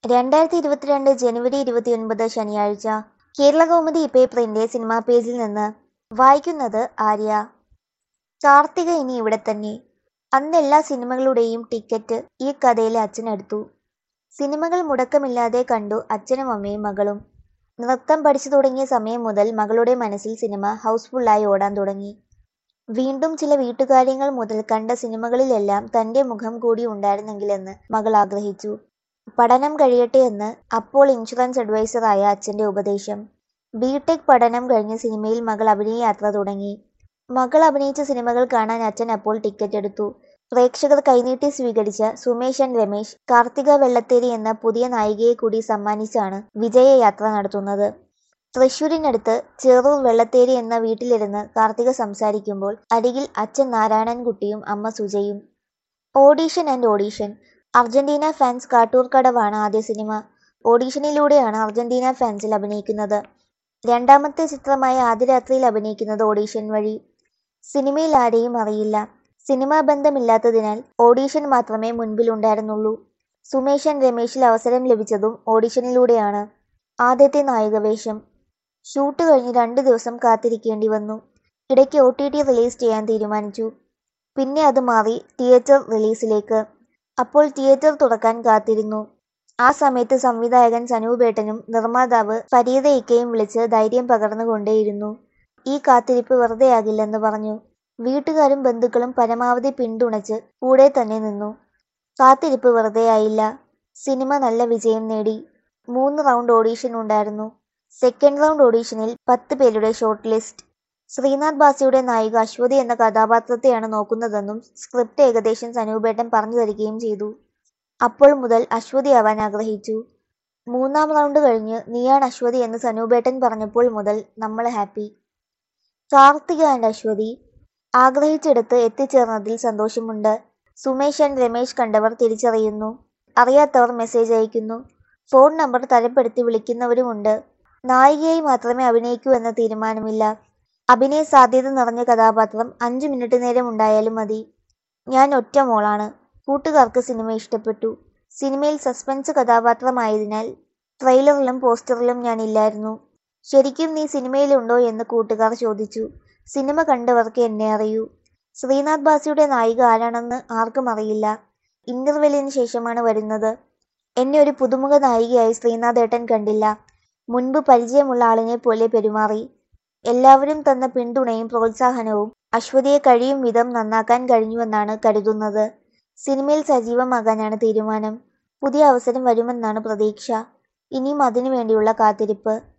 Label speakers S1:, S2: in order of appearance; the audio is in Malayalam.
S1: രണ്ടായിരത്തി ഇരുപത്തിരണ്ട് ജനുവരി ഇരുപത്തിയൊൻപത് ശനിയാഴ്ച കേരളകൗമുദി പേപ്പറിന്റെ സിനിമാ പേജിൽ നിന്ന് വായിക്കുന്നത് ആര്യ കാർത്തിക ഇനി ഇവിടെ തന്നെ അന്ന് എല്ലാ സിനിമകളുടെയും ടിക്കറ്റ് ഈ കഥയിലെ അച്ഛനെടുത്തു സിനിമകൾ മുടക്കമില്ലാതെ കണ്ടു അച്ഛനും അമ്മയും മകളും നൃത്തം പഠിച്ചു തുടങ്ങിയ സമയം മുതൽ മകളുടെ മനസ്സിൽ സിനിമ ഹൗസ്ഫുള്ളായി ഓടാൻ തുടങ്ങി വീണ്ടും ചില വീട്ടുകാര്യങ്ങൾ മുതൽ കണ്ട സിനിമകളിലെല്ലാം തന്റെ മുഖം കൂടി ഉണ്ടായിരുന്നെങ്കിലെന്ന് മകൾ ആഗ്രഹിച്ചു പഠനം കഴിയട്ടെ എന്ന് അപ്പോൾ ഇൻഷുറൻസ് അഡ്വൈസറായ അച്ഛന്റെ ഉപദേശം ബിടെക് പഠനം കഴിഞ്ഞ് സിനിമയിൽ മകൾ അഭിനയ യാത്ര തുടങ്ങി മകൾ അഭിനയിച്ച സിനിമകൾ കാണാൻ അച്ഛൻ അപ്പോൾ ടിക്കറ്റ് എടുത്തു പ്രേക്ഷകർ കൈനീട്ടി സ്വീകരിച്ച സുമേഷ് ആൻഡ് രമേശ് കാർത്തിക വെള്ളത്തേരി എന്ന പുതിയ നായികയെ കൂടി സമ്മാനിച്ചാണ് വിജയയാത്ര നടത്തുന്നത് തൃശൂരിനടുത്ത് ചെറൂർ വെള്ളത്തേരി എന്ന വീട്ടിലിരുന്ന് കാർത്തിക സംസാരിക്കുമ്പോൾ അരികിൽ അച്ഛൻ നാരായണൻകുട്ടിയും അമ്മ സുജയും audition and audition Argentina fans Kattoor കടവാണ് ആദ്യ സിനിമ ഓഡീഷനിലൂടെയാണ് അർജന്റീന ഫാൻസിൽ അഭിനയിക്കുന്നത് രണ്ടാമത്തെ ചിത്രമായ ആദ്യ രാത്രിയിൽ അഭിനയിക്കുന്നത് ഓഡീഷൻ വഴി സിനിമയിൽ ആരെയും അറിയില്ല സിനിമാ ബന്ധമില്ലാത്തതിനാൽ ഓഡീഷൻ മാത്രമേ മുൻപിലുണ്ടായിരുന്നുള്ളൂ സുമേഷൻ രമേശിൽ അവസരം ലഭിച്ചതും ഓഡീഷനിലൂടെയാണ് ആദ്യത്തെ നായികവേഷം ഷൂട്ട് കഴിഞ്ഞ് രണ്ട് ദിവസം കാത്തിരിക്കേണ്ടി വന്നു ഇടയ്ക്ക് ഒ ടി ടി റിലീസ് ചെയ്യാൻ തീരുമാനിച്ചു പിന്നെ അത് മാറി തിയേറ്റർ റിലീസിലേക്ക് അപ്പോൾ തിയേറ്റർ തുറക്കാൻ കാത്തിരുന്നു ആ സമയത്ത് സംവിധായകൻ സനൂപേട്ടനും നിർമ്മാതാവ് ഫരീദ ഇക്കയും വിളിച്ച് ധൈര്യം പകർന്നുകൊണ്ടേയിരുന്നു ഈ കാത്തിരിപ്പ് വെറുതെയാകില്ലെന്ന് പറഞ്ഞു വീട്ടുകാരും ബന്ധുക്കളും പരമാവധി പിന്തുണച്ച് കൂടെ തന്നെ നിന്നു കാത്തിരിപ്പ് വെറുതെയായില്ല സിനിമ നല്ല വിജയം നേടി മൂന്ന് റൗണ്ട് ഓഡീഷൻ ഉണ്ടായിരുന്നു സെക്കൻഡ് റൗണ്ട് ഓഡീഷനിൽ പത്ത് പേരുടെ ഷോർട്ട് ലിസ്റ്റ് ശ്രീനാഥ് ബാസിയുടെ നായിക അശ്വതി എന്ന കഥാപാത്രത്തെയാണ് നോക്കുന്നതെന്നും സ്ക്രിപ്റ്റ് ഏകദേശം സനൂപേട്ടൻ പറഞ്ഞു തരികയും ചെയ്തു അപ്പോൾ മുതൽ അശ്വതി ആവാൻ ആഗ്രഹിച്ചു മൂന്നാം റൗണ്ട് കഴിഞ്ഞ് നീയാണ് അശ്വതി എന്ന് സനൂപേട്ടൻ പറഞ്ഞപ്പോൾ മുതൽ നമ്മൾ ഹാപ്പി കാർത്തിക ആൻഡ് അശ്വതി ആഗ്രഹിച്ചിടത്ത് എത്തിച്ചേർന്നതിൽ സന്തോഷമുണ്ട് സുമേഷ് ആൻഡ് രമേശ് കണ്ടവർ തിരിച്ചറിയുന്നു അറിയാത്തവർ മെസ്സേജ് അയക്കുന്നു ഫോൺ നമ്പർ തരപ്പെടുത്തി വിളിക്കുന്നവരുമുണ്ട് നായികയായി മാത്രമേ അഭിനയിക്കൂ എന്ന തീരുമാനമില്ല അഭിനയ സാധ്യത നിറഞ്ഞ കഥാപാത്രം അഞ്ചു മിനിറ്റ് നേരം ഉണ്ടായാലും മതി ഞാൻ ഒറ്റ മോളാണ് കൂട്ടുകാർക്ക് സിനിമ ഇഷ്ടപ്പെട്ടു സിനിമയിൽ സസ്പെൻസ് കഥാപാത്രമായതിനാൽ ട്രെയിലറിലും പോസ്റ്ററിലും ഞാൻ ഇല്ലായിരുന്നു ശരിക്കും നീ സിനിമയിലുണ്ടോ എന്ന് കൂട്ടുകാർ ചോദിച്ചു സിനിമ കണ്ടവർക്ക് എന്നെ അറിയൂ ശ്രീനാഥ് ബാസിയുടെ നായിക ആരാണെന്ന് ആർക്കും അറിയില്ല ഇന്റർവെല്ലിന് ശേഷമാണ് വരുന്നത് എന്നെ ഒരു പുതുമുഖ നായികയായി ശ്രീനാഥ് ഏട്ടൻ കണ്ടില്ല മുൻപ് പരിചയമുള്ള ആളിനെ പോലെ പെരുമാറി എല്ലാവരും തന്ന പിന്തുണയും പ്രോത്സാഹനവും അശ്വതിയെ കഴിയും വിധം നന്നാക്കാൻ കഴിഞ്ഞുവെന്നാണ് കരുതുന്നത് സിനിമയിൽ സജീവമാകാനാണ് തീരുമാനം പുതിയ അവസരം വരുമെന്നാണ് പ്രതീക്ഷ ഇനിയും അതിനു വേണ്ടിയുള്ള കാത്തിരിപ്പ്